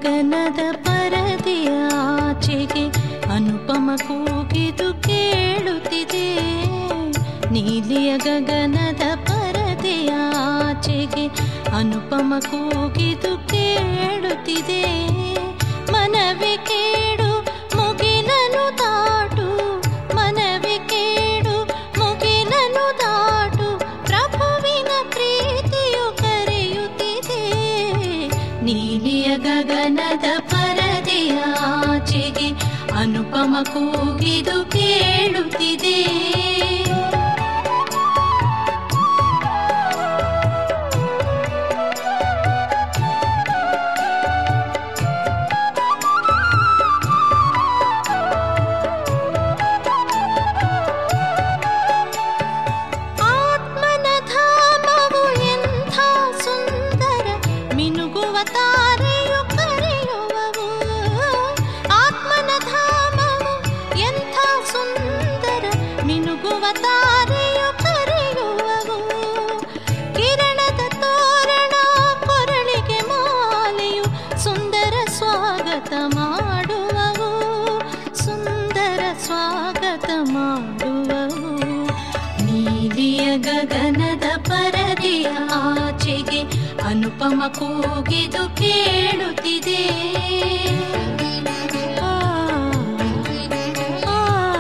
ಗಗನದ ಪರದೆಯ ಆಚೆಗೆ ಅನುಪಮ ಕೂಗಿದು ಕೇಳುತ್ತಿದೆ ನೀಲಿಯ ಗಗನದ ಪರದೆಯ ಆಚೆಗೆ ಅನುಪಮ ಕೂಗಿದು ಕೇಳುತ್ತಿದೆ ಮನವಿ ಕೇಳು ಮುಗಿಲನು ದಾಟು ಮನವಿ ಕೇಳು ಮುಗಿಲನು ದಾಟು ಪ್ರಭುವಿನ ಪ್ರೀತಿಯು ಕರೆಯುತ್ತಿದೆ ನೀಲಿಯ ಗಗನದ ಪರದೆಯ ಆಚೆಗೆ ಅನುಪಮ ಕೂಗಿದು ಕೇಳುತ್ತಿದೆ ಆತ್ಮನ ಧಾಮವು ಎಂಥ ಸುಂದರ ಮಿನುಗುವ ತಾರೆಯು ಕರೆಯುವವು ಆತ್ಮನ ಧಾಮವು ಎಂಥ ಸುಂದರ ಮಿನುಗುವ ತಾರೆಯು ಕರೆಯುವವು ಕಿರಣದ ತೋರಣ ಕೊರಳಿಗೆ ಮಾಲೆಯು ಸುಂದರ ಸ್ವಾಗತ ಮಾಡುವವು ಸುಂದರ ಸ್ವಾಗತ ಮಾಡುವವು ನೀಲಿಯ ಗಗನದ ಪರದೆಯ ಆಚೆಗೆ ಅನುಪಮ ಕೂಗಿದು ಕೇಳುತ್ತಿದೆ ಆ, ಆ.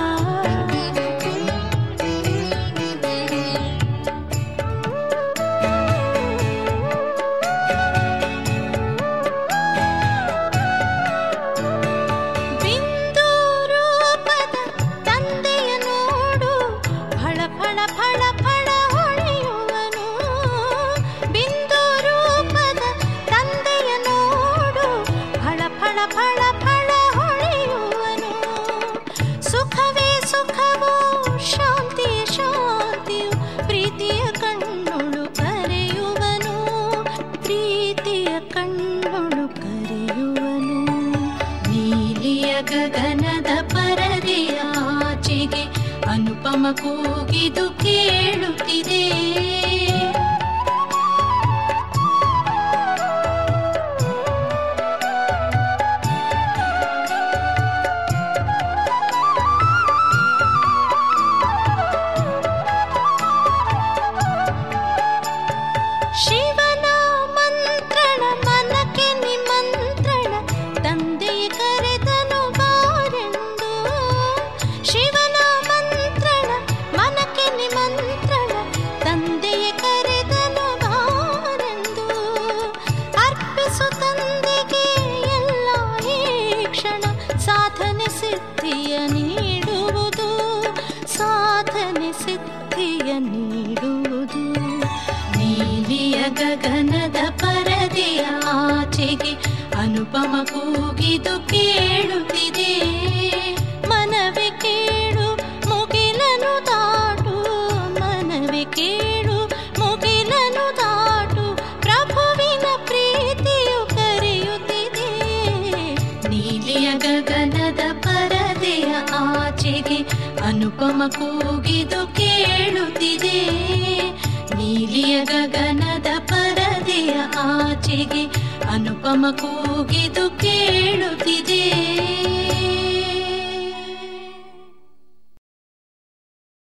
ಬಿಂದು ರೂಪದ ತಂದೆಯ ನೋಡು ಫಳ ಫಳ ಫಳ ಫಳ ಹೊಳೆಯುವನು ಬಿಂದು ರೂಪದ ತಂದೆಯ ನೋಡು ಫಳ ಫಳ ಫಳ ಫಳ ಹೊಳೆಯುವನು ಸುಖವೇ ಸುಖವೋ ಶಾಂತಿಯ ಶಾಂತಿಯು ಪ್ರೀತಿಯ ಕಣ್ಣೊಳು ಕರೆಯುವನು ಪ್ರೀತಿಯ ಕಣ್ಣೊಳು ಕರೆಯುವನು ನೀಲಿಯ ಗಗನದ ಪರದೆಯ ಆಚೆಗೆ ಅನುಪಮ ಕೂಗಿದು ಕೇಳುತ್ತಿದೆ ಶಿವನ ಮಂತ್ರಣ ಮನಕ್ಕೆ ನಿಮಂತ್ರಣ ತಂದೆಯ ಕರೆದನು ಬಾರೆಂದು ಶಿವನ ಮಂತ್ರಣ ಮನಕ್ಕೆ ನಿಮಂತ್ರಣ ತಂದೆಯ ಕರೆದನು ಬಾರೆಂದು ಅರ್ಪಿಸು ತಂದೆಗೆ ಎಲ್ಲ ಈ ಕ್ಷಣ ಸಾಧನೆ ಸಿದ್ಧಿಯ ನೀಡುವುದು ಸಾಧನೆ ಸಿದ್ಧಿಯ ನೀಡುವುದು ನೀಲಿಯ ಗಗನದ ಪರದೆಯ ಆಚೆಗೆ ಅನುಪಮ ಕೂಗಿದು ಕೇಳುತ್ತಿದೆ ಮನವಿ ಕೇಳು ಮುಗಿಲನು ದಾಟು ಮನವಿ ಕೇಳು ಮುಗಿಲನು ದಾಟು ಪ್ರಭುವಿನ ಪ್ರೀತಿಯು ಕರೆಯುತ್ತಿದೆ ನೀಲಿಯ ಗಗನದ ಪರದೆಯ ಆಚೆಗೆ ಅನುಪಮ ಕೂಗಿದು ಕೇಳುತ್ತಿದೆ ನೀಲಿಯ ಗಗನದ ಪರದೆಯ ಆಚೆಗೆ ಅನುಪಮ ಕೂಗಿದು ಕೇಳು